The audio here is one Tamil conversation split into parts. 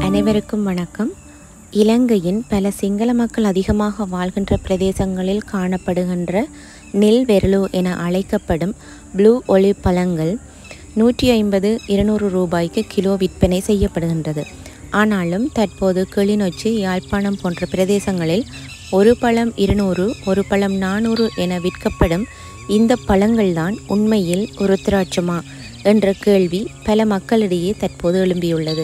அனைவருக்கும் வணக்கம் இலங்கையின் பல சிங்கள மக்கள் அதிகமாக வாழ்கின்ற பிரதேசங்களில் காணப்படுகின்ற நெல் வெரலு என அழைக்கப்படும் ப்ளூ ஒளி பழங்கள் நூற்றி ஐம்பது இருநூறு ரூபாய்க்கு கிலோ விற்பனை செய்யப்படுகின்றது ஆனாலும் தற்போது கிளிநொச்சி யாழ்ப்பாணம் போன்ற பிரதேசங்களில் ஒரு பழம் இருநூறு ஒரு பழம் நானூறு என விற்கப்படும் இந்த பழங்கள்தான் உண்மையில் ஒரு திராட்சமா என்ற கேள்வி பல மக்களிடையே தற்போது எழும்பியுள்ளது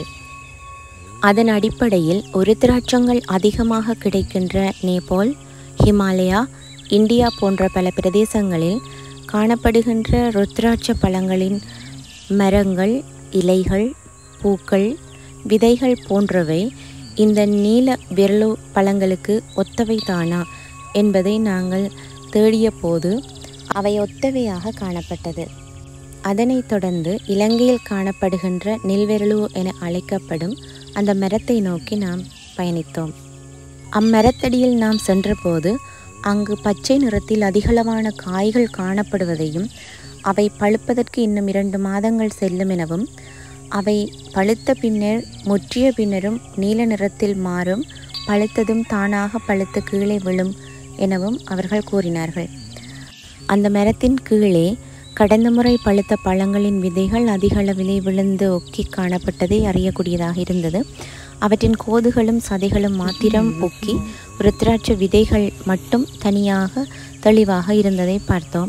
அதன் அடிப்படையில் ஒரு திராட்சங்கள் அதிகமாக கிடைக்கின்ற நேபாள் ஹிமாலயா இந்தியா போன்ற பல பிரதேசங்களில் காணப்படுகின்ற ருத்ராட்ச பழங்களின் மரங்கள் இலைகள் பூக்கள் விதைகள் போன்றவை இந்த நீல விரலு பழங்களுக்கு ஒத்தவை தானா என்பதை நாங்கள் தேடிய போது அவை ஒத்தவையாக காணப்பட்டது அதனைத் தொடர்ந்து இலங்கையில் காணப்படுகின்ற நெல்வெரலு என அழைக்கப்படும் அந்த மரத்தை நோக்கி நாம் பயணித்தோம் அம்மரத்தடியில் நாம் சென்றபோது அங்கு பச்சை நிறத்தில் அதிகளவான காய்கள் காணப்படுவதையும் அவை பழுப்பதற்கு இன்னும் இரண்டு மாதங்கள் செல்லும் எனவும் அவை பழுத்த பின்னர் முற்றிய பின்னரும் நீல நிறத்தில் மாறும் பழுத்ததும் தானாக பழுத்து கீழே விழும் எனவும் அவர்கள் கூறினார்கள் அந்த மரத்தின் கீழே கடந்த முறை பழுத்த பழங்களின் விதைகள் அதிக அளவிலே விழுந்து ஒக்கி காணப்பட்டதை அறியக்கூடியதாக இருந்தது அவற்றின் கோதுகளும் சதைகளும் மாத்திரம் ஒக்கி ருத்ராட்ச விதைகள் மட்டும் தனியாக தெளிவாக இருந்ததை பார்த்தோம்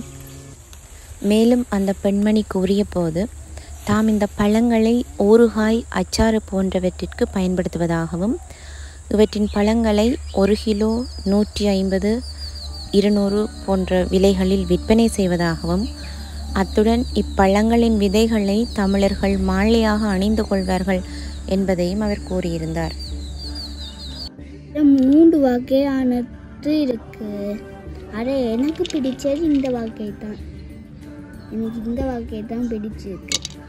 மேலும் அந்த பெண்மணி கூறிய போது தாம் இந்த பழங்களை ஊறுகாய் அச்சாறு போன்றவற்றிற்கு பயன்படுத்துவதாகவும் இவற்றின் பழங்களை ஒரு கிலோ நூற்றி ஐம்பது இருநூறு போன்ற விலைகளில் விற்பனை செய்வதாகவும் அத்துடன் இப்பழங்களின் விதைகளை தமிழர்கள் மாலையாக அணிந்து கொள்வார்கள் என்பதையும் அவர் கூறியிருந்தார் மூன்று வகையானது இருக்கு அட எனக்கு பிடிச்சது இந்த வகை தான் எனக்கு இந்த வகை தான் பிடிச்சிருக்கு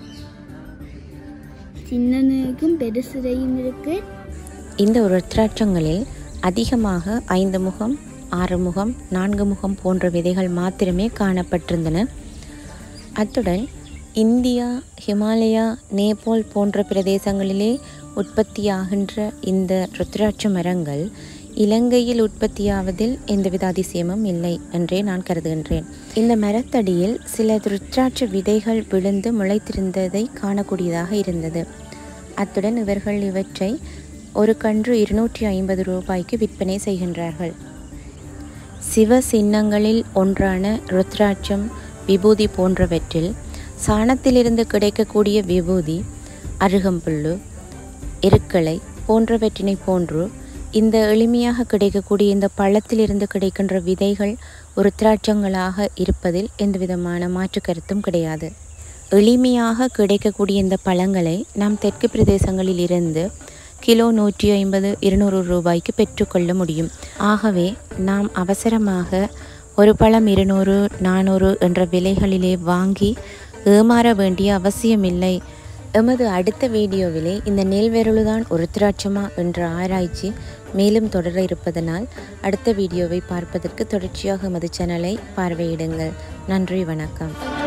சின்னனுக்கும் பெருசுரையும் இருக்கு இந்த ருத்ராட்சங்களில் அதிகமாக ஐந்து முகம் ஆறு முகம் நான்கு முகம் போன்ற விதைகள் மாத்திரமே காணப்பட்டிருந்தன அத்துடன் இந்தியா ஹிமாலயா நேபாள் போன்ற பிரதேசங்களிலே உற்பத்தியாகின்ற இந்த ருத்ராட்ச மரங்கள் இலங்கையில் உற்பத்தியாவதில் எந்தவித அதிசயமும் இல்லை என்றே நான் கருதுகின்றேன் இந்த மரத்தடியில் சில ருத்ராட்ச விதைகள் விழுந்து முளைத்திருந்ததை காணக்கூடியதாக இருந்தது அத்துடன் இவர்கள் இவற்றை ஒரு கன்று இருநூற்றி ஐம்பது ரூபாய்க்கு விற்பனை செய்கின்றார்கள் சிவ சின்னங்களில் ஒன்றான ருத்ராட்சம் விபூதி போன்றவற்றில் சாணத்திலிருந்து கிடைக்கக்கூடிய விபூதி அருகம்புல்லு எருக்களை போன்றவற்றினை போன்று இந்த எளிமையாக கிடைக்கக்கூடிய இந்த பழத்திலிருந்து கிடைக்கின்ற விதைகள் ஒரு திராட்சங்களாக இருப்பதில் எந்தவிதமான மாற்று கருத்தும் கிடையாது எளிமையாக கிடைக்கக்கூடிய இந்த பழங்களை நாம் தெற்கு பிரதேசங்களில் இருந்து கிலோ நூற்றி ஐம்பது இருநூறு ரூபாய்க்கு பெற்றுக்கொள்ள முடியும் ஆகவே நாம் அவசரமாக ஒரு பழம் இருநூறு நானூறு என்ற விலைகளிலே வாங்கி ஏமாற வேண்டிய அவசியமில்லை எமது அடுத்த வீடியோவிலே இந்த நெல்வெருளுதான் ஒரு திராட்சமா என்ற ஆராய்ச்சி மேலும் தொடர இருப்பதனால் அடுத்த வீடியோவை பார்ப்பதற்கு தொடர்ச்சியாக எமது சேனலை பார்வையிடுங்கள் நன்றி வணக்கம்